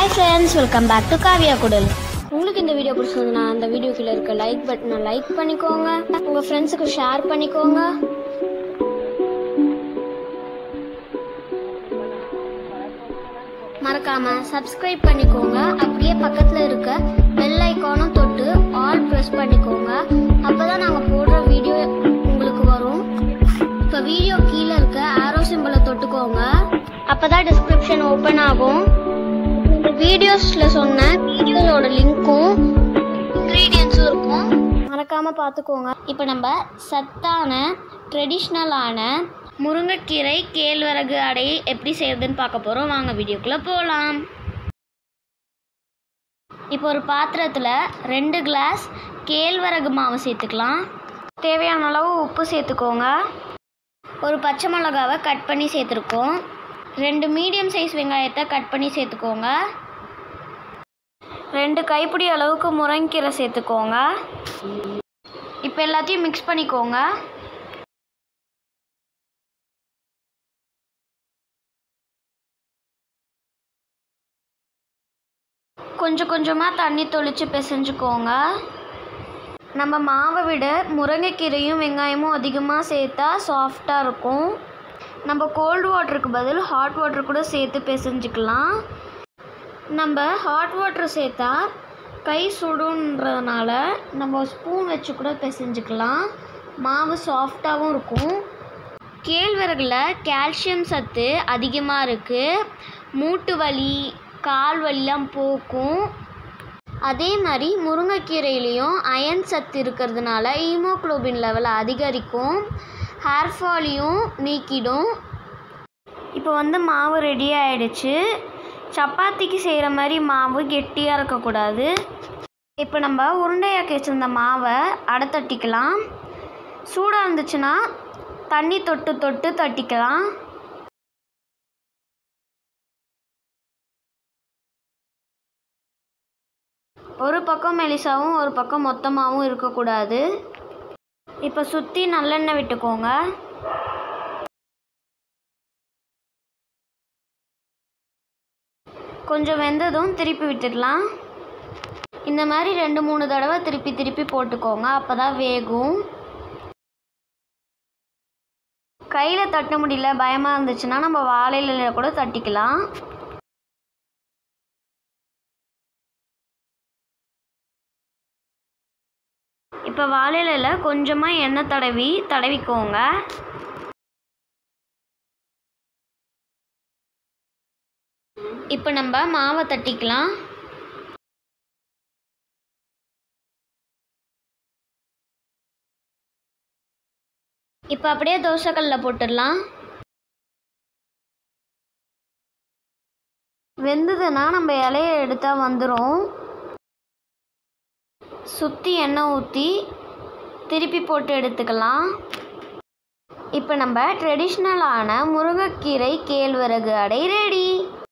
hi friends welcome back to Kaviya குடல் உங்களுக்கு இந்த வீடியோ பிடிச்சிருந்தா அந்த வீடியோ கீழே இருக்க லைக் பட்டனை லைக் பண்ணிக்கோங்க உங்கள் ஃப்ரெண்ட்ஸுக்கு ஷேர் பண்ணிக்கோங்க மறக்காம சப்ஸ்கிரைப் பண்ணிக்கோங்க அப்படியே பக்கத்தில் இருக்க பெல் ஐக்கானும் தொட்டு ஆல் ப்ரெஸ் பண்ணிக்கோங்க அப்பதான் நாங்கள் போடுற வீடியோ உங்களுக்கு வரும் இப்போ வீடியோ கீழே இருக்க ஆரோ சிம்பிளை தொட்டுக்கோங்க அப்பதான் டிஸ்கிரிப்ஷன் ஓப்பன் ஆகும் இந்த வீடியோஸ்ல சொன்ன வீடியோஸோட லிங்க்கும் இன்க்ரீடியன்ஸும் இருக்கும் மறக்காம பார்த்துக்கோங்க இப்போ நம்ம சத்தான ட்ரெடிஷ்னலான முருங்கைக்கீரை கேழ்வரகு அடை எப்படி செய்யறதுன்னு பார்க்க போகிறோம் வாங்க வீடியோக்குள்ளே போகலாம் இப்போ ஒரு பாத்திரத்தில் ரெண்டு கிளாஸ் கேழ்வரகு மாவு சேர்த்துக்கலாம் தேவையான அளவு உப்பு சேர்த்துக்கோங்க ஒரு பச்சை மிளகாவை கட் பண்ணி சேர்த்துருக்கோம் ரெண்டு மீடியம் சைஸ் வெங்காயத்தை கட் பண்ணி சேர்த்துக்கோங்க ரெண்டு கைப்பிடி அளவுக்கு முருங்கீரை சேர்த்துக்கோங்க இப்போ எல்லாத்தையும் மிக்ஸ் பண்ணிக்கோங்க கொஞ்சம் கொஞ்சமாக தண்ணி தொளிச்சு பிசைஞ்சுக்கோங்க நம்ம மாவை விட முருங்கைக்கீரையும் வெங்காயமும் அதிகமாக சேர்த்தா சாஃப்டாக இருக்கும் நம்ம கோல்டு வாட்டருக்கு பதில் ஹாட் வாட்டர் கூட சேர்த்து பிசைஞ்சுக்கலாம் நம்ம ஹாட் வாட்டர் சேர்த்தா கை சுடுன்றதுனால நம்ம ஸ்பூன் வச்சு கூட பிசைஞ்சுக்கலாம் மாவு சாஃப்டாகவும் இருக்கும் கேழ்வரகுல கால்சியம் சத்து அதிகமாக இருக்குது மூட்டு வலி கால் வலிலாம் போக்கும் அதே மாதிரி முருங்கைக்கீரையிலையும் அயன் சத்து இருக்கிறதுனால ஹீமோக்ளோபின் லெவல் அதிகரிக்கும் ஹேர் ஃபாலையும் நீக்கிடும் இப்போ வந்து மாவு ரெடி ஆயிடுச்சு சப்பாத்திக்கு செய்கிற மாதிரி மாவு கெட்டியாக இருக்கக்கூடாது இப்போ நம்ம உருண்டையாக்கி வச்சிருந்த மாவை அடை தட்டிக்கலாம் சூடாக இருந்துச்சுன்னா தண்ணி தொட்டு தொட்டு தட்டிக்கலாம் ஒரு பக்கம் மெலிசாவும் ஒரு பக்கம் மொத்தமாகவும் இருக்கக்கூடாது இப்போ சுற்றி நல்லெண்ணெய் விட்டுக்கோங்க கொஞ்சம் வெந்ததும் திருப்பி விட்டுடலாம் இந்த மாதிரி ரெண்டு மூணு தடவை திருப்பி திருப்பி போட்டுக்கோங்க அப்போ தான் வேகும் கையில் தட்ட முடியல பயமாக இருந்துச்சுன்னா நம்ம வாழையில கூட தட்டிக்கலாம் இப்போ வாழையில கொஞ்சமாக எண்ணெய் தடவி தடவிக்கோங்க இப்போ நம்ம மாவை தட்டிக்கலாம் இப்போ அப்படியே தோசைக்கல்ல போட்டுடலாம் வெந்ததுன்னா நம்ம இலையை எடுத்தால் வந்துடும் சுற்றி எண்ணெய் ஊற்றி திருப்பி போட்டு எடுத்துக்கலாம் இப்போ நம்ம ட்ரெடிஷ்னலான முருங்கைக்கீரை கேழ்வரகு அடை ரெடி